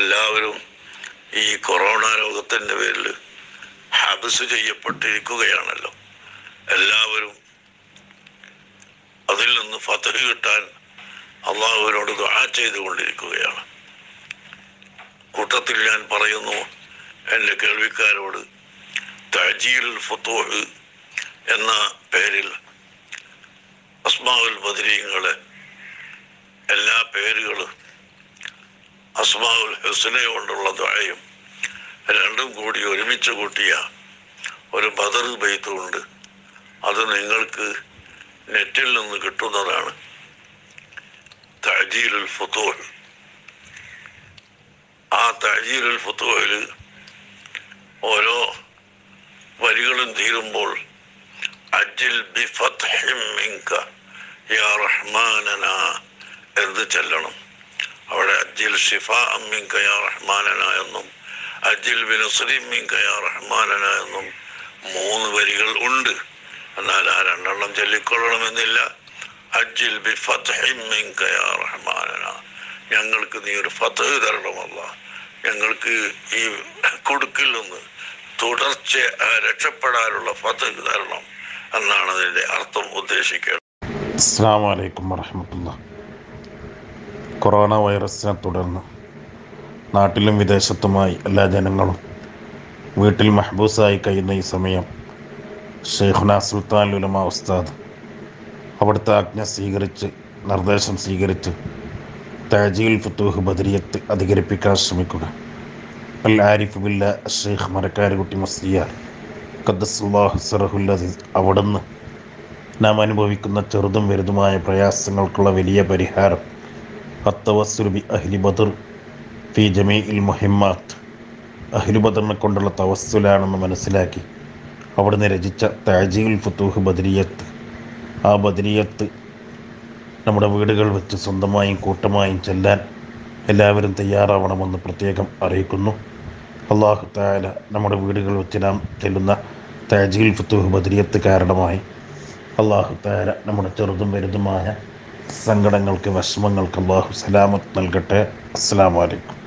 എല്ലാവരും ഈ കൊറോണ രോഗത്തിൻ്റെ പേരിൽ ഹബസ് ചെയ്യപ്പെട്ടിരിക്കുകയാണല്ലോ എല്ലാവരും അതിൽ നിന്ന് ഫതഹ് കിട്ടാൻ അള്ളാഹുവിനോട് ദുആ ചെയ്തുകൊണ്ടിരിക്കുകയാണ് കൂട്ടത്തിൽ ഞാൻ പറയുന്നു എൻ്റെ കേൾവിക്കാരോട് തജീൽ ഫുത്തൂഹ് എന്ന പേരിൽ അസ്മാവുൽ ബദരീങ്ങളെ എല്ലാ പേരുകളും അസ്മാവുൽ ഹുസനെ കൊണ്ടുള്ള ദ്വായും രണ്ടും കൂടി ഒരുമിച്ച് കൂട്ടിയ ഒരു ബദർ ബെയ്ത്തുണ്ട് അത് നിങ്ങൾക്ക് നെറ്റിൽ നിന്ന് കിട്ടുന്നതാണ് തജീലുൽ ഫുത്തൂഹ് ആ തജീലുൽ ഫുത്തൂഹിൽ ഓരോ വരികളും തീരുമ്പോൾ അജിൽ ബി ഫത്ഹിം മിങ്ക യാ റഹ്മാനന എന്ന് ചെല്ലണം അവിടെ അജിൽ ഷിഫ മിങ്ക യാ റഹ്മാനന എന്നും അജിൽ ബി നസ്രീം മിങ്ക യാ റഹ്മാനന എന്നും മൂന്ന് വരികൾ ഉണ്ട് എന്നാൽ ആ രണ്ടെണ്ണം ചൊല്ലിക്കൊള്ളണമെന്നില്ല അജിൽ ബി ഫത്ഹിം മിങ്ക യാ റഹ്മാനന ഞങ്ങൾക്ക് നീ ഒരു ഫതഹ് തരണമല്ല ഞങ്ങൾക്ക് ഈ കൊടുക്കിൽ നിന്ന് തുടർച്ച ആ, രക്ഷപ്പെടാനുള്ള ഫതഹ് തരണം എന്നാണ് അതിൻ്റെ അർത്ഥം ഉദ്ദേശിക്കുന്നത് അസ്സാം വലൈക്കും വറഹമത്തുള്ള കൊറോണ വൈറസിനെ തുടർന്ന് നാട്ടിലും വിദേശത്തുമായി എല്ലാ ജനങ്ങളും വീട്ടിൽ മഹബൂസായി കഴിയുന്ന ഈ സമയം ഷെയ്ഖുന സുൽത്താൻ ഉലമ ഉസ്താദ് അവിടുത്തെ ആജ്ഞ സ്വീകരിച്ച് നിർദ്ദേശം സ്വീകരിച്ച് താജീൽ ഫുത്തൂഹ് ബദരിയത്ത് അധികരിപ്പിക്കാൻ ശ്രമിക്കുക അൽ ആരിഫ് ബില്ല ഷെയ്ഖ് മരക്കാരുകുട്ടി മസ്ലിയാർ ഖദ്ദസുല്ലാഹു സറഹുല്ലദീസ് അവിടുന്ന് നാം അനുഭവിക്കുന്ന ചെറുതും വലുതുമായ പ്രയാസങ്ങൾക്കുള്ള വലിയ പരിഹാരം അത്തവസുരുബി അഹ്ലി ബദർ ഫി ജമീ ഇൽ മുഹിമ്മാത്ത് അഹ്ലി ബദറിനെ കൊണ്ടുള്ള തവസ്സുലാണെന്ന് മനസ്സിലാക്കി അവിടുന്ന് രചിച്ച താജീൽ ഫുത്തൂഹ് ബദരിയത്ത് ആ ബദരിയത്ത് നമ്മുടെ വീടുകൾ വെച്ച് സ്വന്തമായും കൂട്ടമായും ചെല്ലാൻ എല്ലാവരും തയ്യാറാവണമെന്ന് പ്രത്യേകം അറിയിക്കുന്നു അള്ളാഹു താല നമ്മുടെ വീടുകൾ വെച്ച് നാം ചെല്ലുന്ന താജീൽ ഫുത്തൂഹ് ബദരിയത്ത് കാരണമായി അള്ളാഹു താര നമ്മുടെ ചെറുതും വലുതുമായ സങ്കടങ്ങൾക്ക് വിഷമങ്ങൾക്ക് അള്ളാഹു സലാമത്ത് നൽകട്ടെ അസ്സാം വലൈക്കും